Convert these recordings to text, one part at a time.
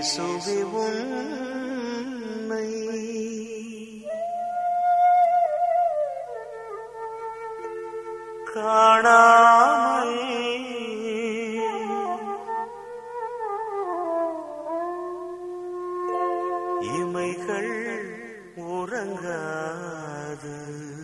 இயேசுவே உன்னை காணாமல் இமைகள் உறங்காது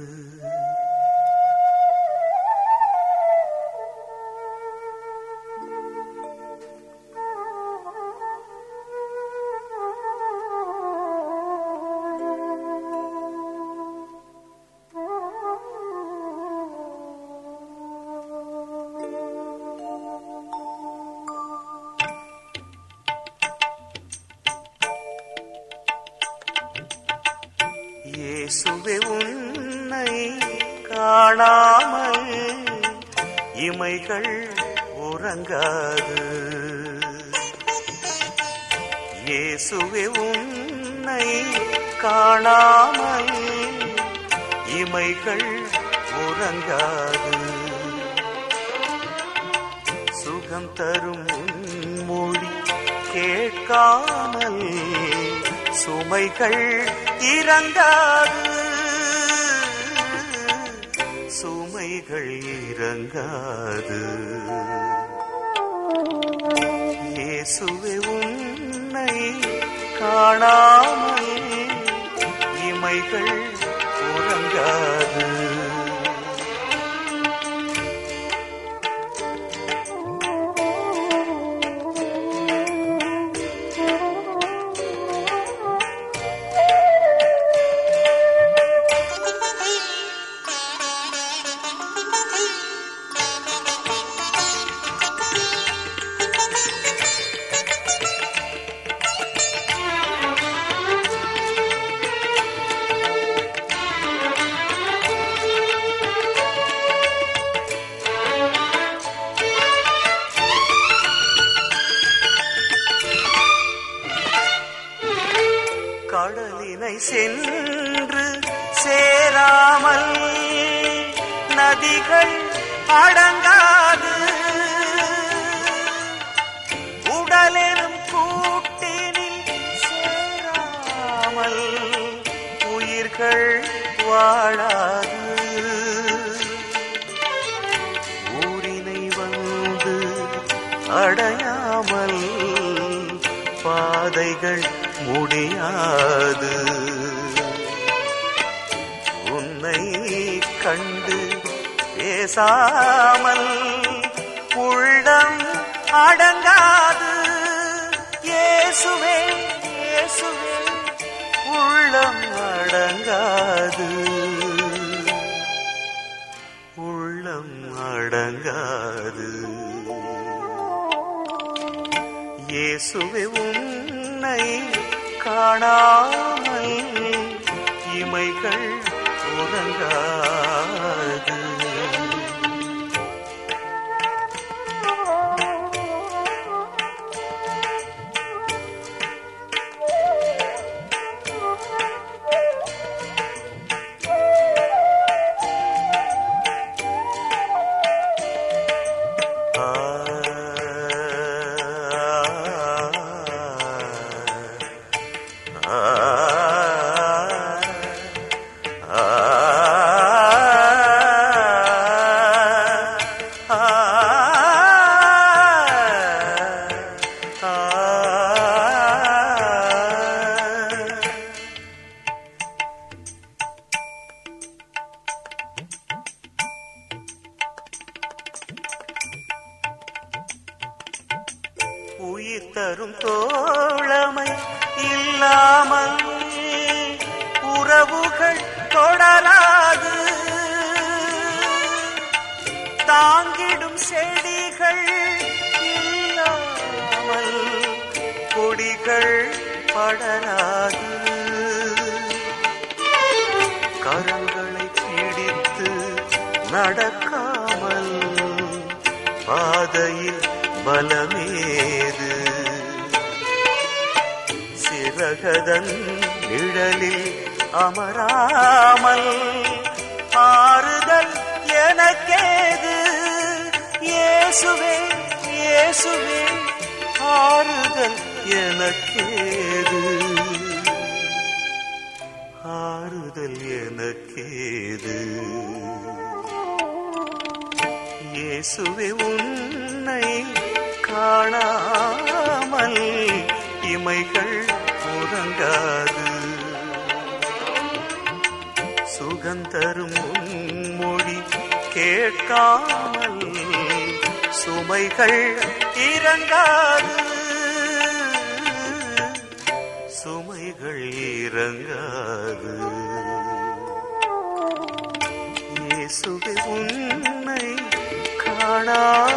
இயேசுவே உன்னை காணாமல் இமைகள் உறங்காது இயேசுவே உன்னை காணாமல் இமைகள் உறங்காது சுகம் தரும் உன் மொழி கேட்காமல் சுமைகள் இறங்காது சுமைகள் இறங்காது இயேசுவே உன்னை காணாமல் இமைகள் உறங்காது கடலினை சென்று சேராமல் நதிகள் அடங்காது உடலெனும் கூட்டினில் சேராமல் உயிர்கள் வாழாது ஊரினை வந்து அடையாமல் பாதைகள் முடியாது உன்னை கண்டு பேசாமல் உள்ளம் அடங்காது இயேசுவே இயேசுவே உள்ளம் அடங்காது உள்ளம் அடங்காது இயேசுவே உன்னை காணாமல் இமைகள் உறங்காது உயிர் தரும் தோழமை இல்லாமல் உறவுகள் தொடராது தாங்கிடும் செடிகள் இல்லாமல் கொடிகள் படராது கரங்களை பிடித்து நடக்காமல் பாதையில் பலமேது சிறகதன் நிழலில் அமராமல் ஆறுதல் எனக்கேது இயேசுவே இயேசுவே ஆறுதல் எனக்கேது ஆறுதல் எனக்கேது இயேசுவே உன்னை காணாமல் இமைகள் உறங்காது சுகந்தரும் மொழி கேட்காமல் சுமைகள் இறங்காது சுமைகள் இறங்காது இயேசுவே உன்னை காணா